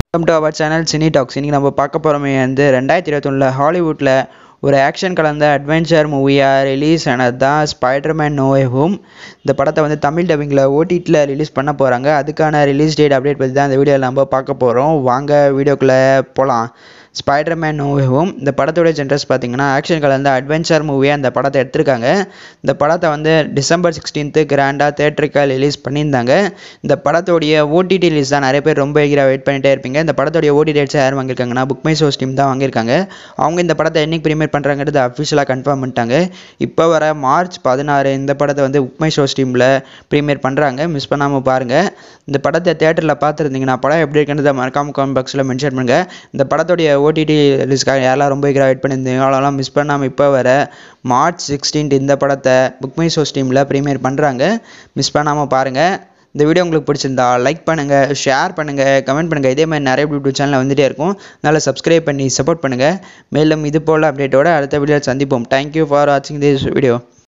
welcome to our channel Cine Talks இன்றைக்கி நம்ம பார்க்க போகிறோமே வந்து ரெண்டாயிரத்தி இருபத்தொன்னில் ஹாலிவுட்டில் ஒரு ஆக்ஷன் கலந்த அட்வென்ச்சர் மூவியாக ரிலீஸ் ஆனது தான் ஸ்பைடர்மேன் நோவே ஹோம் இந்த படத்தை வந்து தமிழ் டப்பிங்கில் ஓடிடியில் ரிலீஸ் பண்ண போகிறாங்க அதுக்கான ரிலீஸ் டேட் அப்டேட் பற்றி தான் இந்த வீடியோவில் நம்ம பார்க்க போகிறோம் வாங்க வீடியோக்குள்ளே போகலாம் ஸ்பைடர்மேன் நோவே ஹோம் இந்த படத்தோட ஜென்ரஸ் பார்த்தீங்கன்னா ஆக்ஷன் கலந்த அட்வென்ச்சர் மூவியாக இந்த படத்தை எடுத்திருக்காங்க இந்த படத்தை வந்து டிசம்பர் சிக்ஸ்டீன்த்து கிராண்டாக தேட்டருக்காக ரிலீஸ் பண்ணியிருந்தாங்க இந்த படத்தோடைய ஓடிடி ரிலீஸ் தான் நிறைய பேர் ரொம்ப ஈகராக வெயிட் பண்ணிட்டே இருப்பீங்க இந்த படத்தோடைய ஓடி டேட்ஸ் யார் வாங்கியிருக்காங்கன்னா புக் மை ஷோஸ் டீம் தான் வாங்கியிருக்காங்க அவங்க இந்த படத்தை என்னைக்கு ப்ரீமியர் பண்ணுறாங்கிறது அஃபிஷியலாக கன்ஃபார்ம் பண்ணிட்டாங்க இப்போ வர மார்ச் பதினாறு இந்த படத்தை வந்து புக் மை ஷோஸ் டீமில் ப்ரீமியர் பண்ணுறாங்க மிஸ் பண்ணாமல் பாருங்கள் இந்த படத்தை தேட்டரில் பார்த்துருந்தீங்கன்னா படம் எப்படி இருக்குன்றதை மறக்காம கமெண்ட் பாக்ஸில் மென்ஷன் பண்ணுங்கள் இந்த படத்தோடைய ஓடிடி ரிலீஸ்க்காக யாரெல்லாம் ரொம்ப ஈகராக வெயிட் பண்ணியிருந்தீங்க அவ்வளோலாம் மிஸ் பண்ணாமல் இப்போ வர மார்ச் சிக்ஸ்டீன்த் இந்த படத்தை புக் மை ஷோஸ் டீமில் ப்ரீமியர் பண்ணுறாங்க மிஸ் பண்ணாமல் பாருங்கள் இந்த வீடியோ உங்களுக்கு பிடிச்சிருந்தா லைக் பண்ணுங்கள் ஷேர் பண்ணுங்கள் கமெண்ட் பண்ணுங்கள் இதே மாதிரி நிறைய யூடியூப் சேனலில் வந்துட்டே இருக்கும் அதனால் சப்ஸ்கிரைப் பண்ணி சப்போர்ட் பண்ணுங்கள் மேலும் இது போல் அப்டேட்டோட அடுத்த வீடியோ சந்திப்போம் தேங்க்யூ ஃபார் வாட்சிங் திஸ் வீடியோ